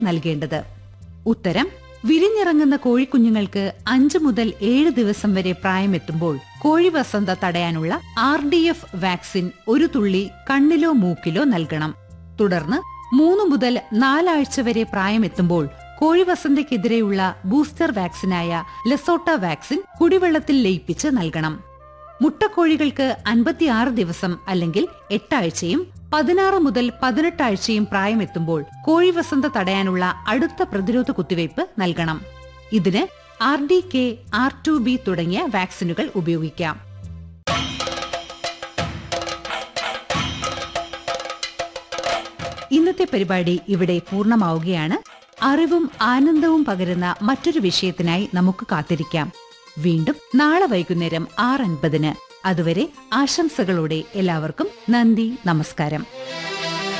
നൽകേണ്ടത് ഉത്തരം വിരിഞ്ഞിറങ്ങുന്ന കോഴിക്കുഞ്ഞുങ്ങൾക്ക് അഞ്ചു മുതൽ ഏഴ് ദിവസം വരെ പ്രായമെത്തുമ്പോൾ കോഴി വസന്ത തടയാനുള്ള ആർ ഡി എഫ് വാക്സിൻ ഒരു തുള്ളി കണ്ണിലോ മൂക്കിലോ നൽകണം തുടർന്ന് മൂന്ന് മുതൽ നാലാഴ്ച വരെ പ്രായമെത്തുമ്പോൾ കോഴിവസന്തയ്ക്കെതിരെയുള്ള ബൂസ്റ്റർ വാക്സിനായ ലെസോട്ട വാക്സിൻ കുടിവെള്ളത്തിൽ ലയിപ്പിച്ച് നൽകണം മുട്ടക്കോഴികൾക്ക് അൻപത്തിയാറ് ദിവസം അല്ലെങ്കിൽ എട്ടാഴ്ചയും പതിനാറ് മുതൽ പതിനെട്ടാഴ്ചയും പ്രായമെത്തുമ്പോൾ കോഴിവസന്ത തടയാനുള്ള അടുത്ത പ്രതിരോധ കുത്തിവയ്പ് നൽകണം ഇതിന് R D K R two B തുടങ്ങിയ വാക്സിനുകൾ ഉപയോഗിക്കാം ഇന്നത്തെ പരിപാടി ഇവിടെ പൂർണ്ണമാവുകയാണ് അറിവും ആനന്ദവും പകരുന്ന മറ്റൊരു വിഷയത്തിനായി നമുക്ക് കാത്തിരിക്കാം വീണ്ടും നാളെ വൈകുന്നേരം ആറ് അൻപതിന് അതുവരെ ആശംസകളോടെ എല്ലാവർക്കും നന്ദി നമസ്കാരം